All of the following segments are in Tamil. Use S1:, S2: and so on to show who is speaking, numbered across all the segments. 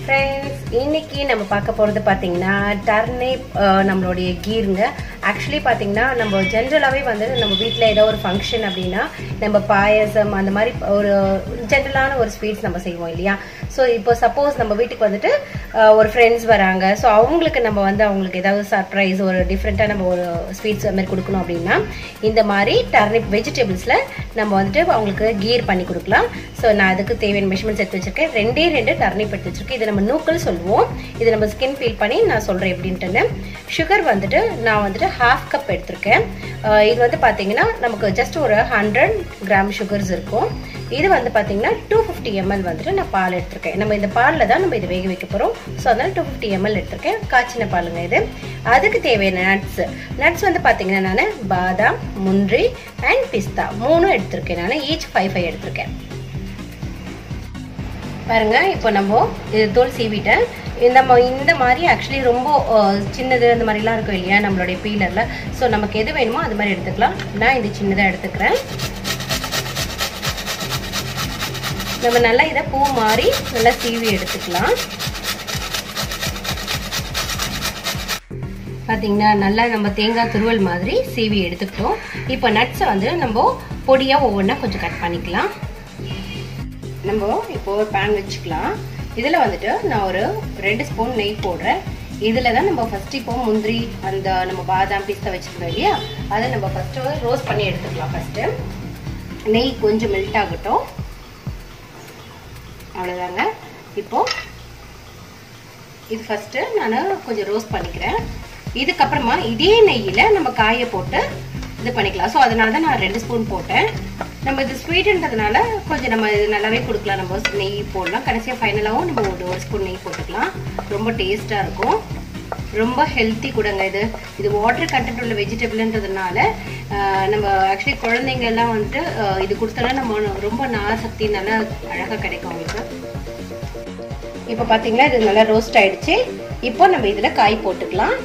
S1: ஃப்ரெண்ட்ஸ் இன்னைக்கு நம்ம பார்க்க போகிறது பார்த்தீங்கன்னா டர்னிப் நம்மளுடைய கீருங்க ஆக்சுவலி பார்த்தீங்கன்னா நம்ம ஜென்ரலாகவே வந்து நம்ம வீட்டில் ஏதோ ஒரு ஃபங்க்ஷன் அப்படின்னா நம்ம பாயசம் அந்த மாதிரி ஒரு ஜென்ரலான ஒரு ஸ்வீட்ஸ் நம்ம செய்வோம் இல்லையா ஸோ இப்போ சப்போஸ் நம்ம வீட்டுக்கு வந்துட்டு அஹ், ஒரு ஃப்ரெண்ட்ஸ் வராங்க ஸோ அவங்களுக்கு நம்ம வந்து அவங்களுக்கு ஏதாவது சர்ப்ரைஸ் ஒரு டிஃப்ரெண்ட்டாக நம்ம ஒரு ஸ்வீட்ஸ் அது மாதிரி கொடுக்கணும் அப்படின்னா இந்த மாதிரி டர்னிப் வெஜிடபிள்ஸில் நம்ம வந்துட்டு அவங்களுக்கு கீர் பண்ணி கொடுக்கலாம் ஸோ நான் அதுக்கு தேவையான மெஷர்மெண்ட்ஸ் எடுத்து வச்சிருக்கேன் ரெண்டே ரெண்டு டர்னிப் எடுத்து வச்சிருக்கேன் இது நம்ம நூக்கல் சொல்லுவோம் இது நம்ம ஸ்கின் ஃபீல் பண்ணி நான் சொல்கிறேன் எப்படின்ட்டுன்னு சுகர் வந்துட்டு நான் வந்துட்டு ஹாஃப் கப் எடுத்திருக்கேன் அஹ் இது வந்து பார்த்தீங்கன்னா நமக்கு ஜஸ்ட் ஒரு ஹண்ட்ரட் கிராம் சுகர்ஸ் இருக்கும் இது வந்து பார்த்தீங்கன்னா டூ ஃபிஃப்டி எம்எல் வந்துட்டு நான் பால் எடுத்திருக்கேன் நம்ம இந்த பாலில் தான் நம்ம இதை வேக வைக்க போகிறோம் ஸோ அதனால் டூ ஃபிஃப்டி எம்எல் எடுத்திருக்கேன் காய்ச்சின பாலுங்க இது அதுக்கு தேவையான நட்ஸ் நட்ஸ் வந்து பார்த்தீங்கன்னா நான் பாதாம் முந்திரி அண்ட் பிஸ்தா மூணும் எடுத்திருக்கேன் நான் ஈச் ஃபைவ் ஃபைவ் எடுத்திருக்கேன் பாருங்க இப்போ நம்ம இது தோல் சீவிட்டேன் இந்த ம- இந்த மாதிரி ஆக்சுவலி ரொம்ப அஹ், சின்னது அந்த மாதிரிலாம் இருக்கும் இல்லையா நம்மளுடைய பீலரில் ஸோ நமக்கு எது வேணுமோ அது மாதிரி எடுத்துக்கலாம் நான் இது சின்னதாக எடுத்துக்கிறேன் நம்ம நல்லா இதை பூ மாதிரி நல்லா சீவி எடுத்துக்கலாம் பார்த்தீங்கன்னா நல்லா நம்ம தேங்காய் துருவல் மாதிரி சீவி எடுத்துக்கிட்டோம் இப்போ நட்ஸை வந்து நம்ம பொடியாக ஒவ்வொன்றா கொஞ்சம் கட் பண்ணிக்கலாம் நம்ம இப்போ ஒரு பேன் வச்சுக்கலாம் இதில் வந்துட்டு நான் ஒரு ரெண்டு ஸ்பூன் நெய் போடுறேன் இதில் தான் நம்ம ஃபர்ஸ்ட் இப்போ முந்திரி அந்த நம்ம பாதாம் பிஸ்தா வச்சுருந்தோம் இல்லையா அதை நம்ம ஃபஸ்ட்டு ரோஸ்ட் பண்ணி எடுத்துக்கலாம் ஃபஸ்ட்டு நெய் கொஞ்சம் மெல்ட் ஆகட்டும் அவ்வளோதாங்க இப்போ இது ஃபஸ்ட்டு நான் கொஞ்சம் ரோஸ்ட் பண்ணிக்கிறேன் இதுக்கப்புறமா இதே நெய்யில் நம்ம காயை போட்டு இது பண்ணிக்கலாம் ஸோ அதனால தான் நான் ரெண்டு ஸ்பூன் போட்டேன் நம்ம இது ஸ்வீட்டுன்றதுனால கொஞ்சம் நம்ம இது நல்லாவே கொடுக்கலாம் நம்ம நெய் போடலாம் கடைசியாக ஃபைனலாகவும் நம்ம ஒரு ஒரு ஸ்பூன் நெய் போட்டுக்கலாம் ரொம்ப டேஸ்ட்டாக இருக்கும் ரொம்ப ஹெல்த்தி கூடங்க இது இது வாட்டர் கண்டென்ட் உள்ள வெஜிடபிள்ன்றதுனால ஆஹ், நம்ம ஆக்சுவலி குழந்தைங்க எல்லாம் வந்துட்டு ஆஹ், இது கொடுத்தோன்னா நம்ம ரொம்ப நாள சக்தி நல்லா அழகாக கிடைக்கும் அவங்களுக்கு இப்போ பார்த்தீங்களா இது நல்லா ரோஸ்ட் ஆயிடுச்சு இப்போ நம்ம இதில் காய் போட்டுக்கலாம்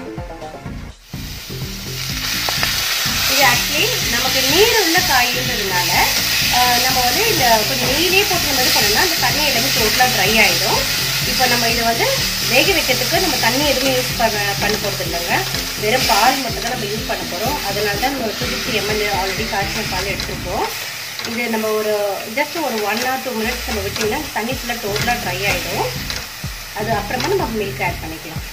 S1: இது ஆக்சுவலி நமக்கு நீர் உள்ள காய்ன்றதுனால ஆஹ், நம்ம வந்து இந்த கொஞ்சம் நெய்யிலே போட்டு நம்ம இது பண்ணோம்னா அந்த தண்ணி எல்லாமே டோட்டலாக ட்ரை ஆகிடும் இப்போ நம்ம இதை வந்து வேக வைக்கிறதுக்கு நம்ம தண்ணி எதுவுமே யூஸ் பண்ண பண்ண போகிறது இல்லைங்க வெறும் பால் மட்டும் தான் நம்ம யூஸ் பண்ண போகிறோம் அதனால தான் நம்ம டூ ஃபிஃப்டி எம்எல் ஆல்ரெடி காய்ச்சின பால் எடுத்துருக்கோம் இது நம்ம ஒரு ஜஸ்ட் ஒரு ஒன் ஆர் டூ மினிட்ஸ் நம்ம விட்டிங்கன்னா தண்ணி ஃபுல்லாக டோட்டலாக ட்ரை ஆகிடும் அது அப்புறமா நம்ம மில்க் ஆட் பண்ணிக்கலாம்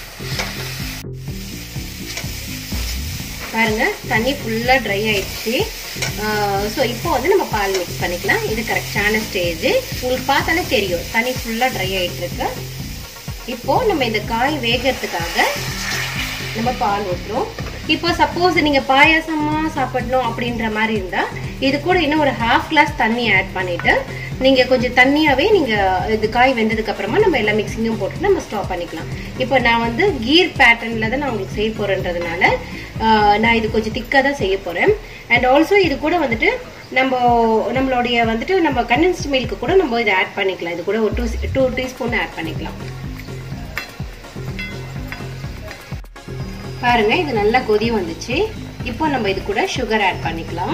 S1: பாருங்க தண்ணி ஃபுல்லாக ட்ரை ஆயிடுச்சு ஸோ இப்போ வந்து நம்ம பால் மிக்ஸ் பண்ணிக்கலாம் இது கரெக்டான ஸ்டேஜ் உங்களுக்கு பார்த்தாலே தெரியும் தண்ணி ஃபுல்லாக ட்ரை ஆயிட்டு இருக்கு இப்போ நம்ம இந்த காய் வேகிறதுக்காக நம்ம பால் ஊற்றுறோம் இப்போ சப்போஸ் நீங்கள் பாயாசமா சாப்பிடணும் அப்படின்ற மாதிரி இருந்தால் இது கூட இன்னும் ஒரு ஹாஃப் கிளாஸ் தண்ணி ஆட் பண்ணிட்டு நீங்கள் கொஞ்சம் தண்ணியாகவே நீங்கள் இது காய் வெந்ததுக்கு அப்புறமா நம்ம எல்லா மிக்சிங்கும் போட்டு நம்ம ஸ்டாப் பண்ணிக்கலாம் இப்போ நான் வந்து கீர் பேட்டர்னில் தான் நான் உங்களுக்கு செய்ய போகிறேன்றதுனால நான் இது கொஞ்சம் திக்காக தான் செய்ய போகிறேன் அண்ட் ஆல்சோ இது கூட வந்துட்டு நம்ம நம்மளுடைய வந்துட்டு நம்ம கண்டென்ஸ்ட் மில்க்கு கூட நம்ம இதை ஆட் பண்ணிக்கலாம் இது கூட ஒரு டூ டூ டீஸ்பூன் ஆட் பண்ணிக்கலாம் பாருங்க இது நல்லா கொதி வந்துச்சு இப்போ நம்ம இது கூட சுகர் ஆட் பண்ணிக்கலாம்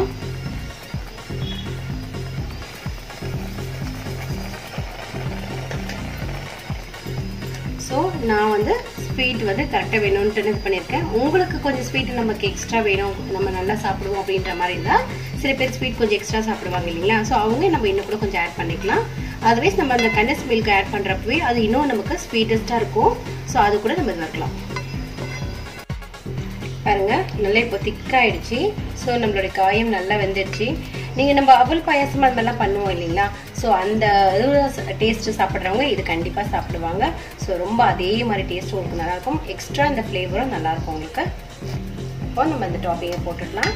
S1: ஸோ நான் வந்து ஸ்வீட் வந்து கரெக்டாக வேணும்ன்ட்டு இது பண்ணியிருக்கேன் உங்களுக்கு கொஞ்சம் ஸ்வீட் நமக்கு எக்ஸ்ட்ரா வேணும் நம்ம நல்லா சாப்பிடுவோம் அப்படின்ற மாதிரி இருந்தால் சில பேர் ஸ்வீட் கொஞ்சம் எக்ஸ்ட்ரா சாப்பிடுவாங்க இல்லைங்களா ஸோ அவங்க நம்ம இன்னும் கூட கொஞ்சம் ஆட் பண்ணிக்கலாம் அதர்வைஸ் நம்ம அந்த கண்டஸ் மில்க் ஆட் பண்ணுறப்பவே அது இன்னும் நமக்கு ஸ்வீட்டஸ்ட்டாக இருக்கும் ஸோ அது கூட நம்ம இது வைக்கலாம் பாருங்க நல்லா இப்போ திக்காயிடுச்சு ஸோ நம்மளுடைய காயம் நல்லா வெந்துடுச்சு நீங்கள் நம்ம அவல் பாயாசம் அது மாதிரிலாம் பண்ணுவோம் இல்லைங்களா ஸோ அந்த இது டேஸ்ட்டு சாப்பிட்றவங்க இது கண்டிப்பாக சாப்பிடுவாங்க ஸோ ரொம்ப அதே மாதிரி டேஸ்ட் உங்களுக்கு நல்லாயிருக்கும் எக்ஸ்ட்ரா இந்த ஃப்ளேவரும் நல்லாயிருக்கும் உங்களுக்கு இப்போ நம்ம இந்த டாப்பிங்கை போட்டுடலாம்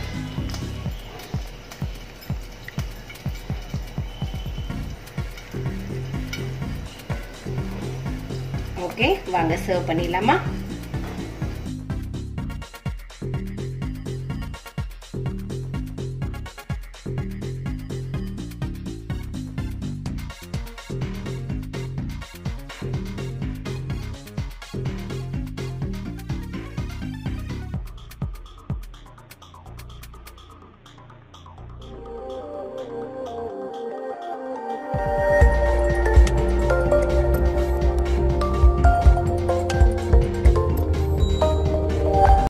S1: ஓகே வாங்க சர்வ் பண்ணிடலாமா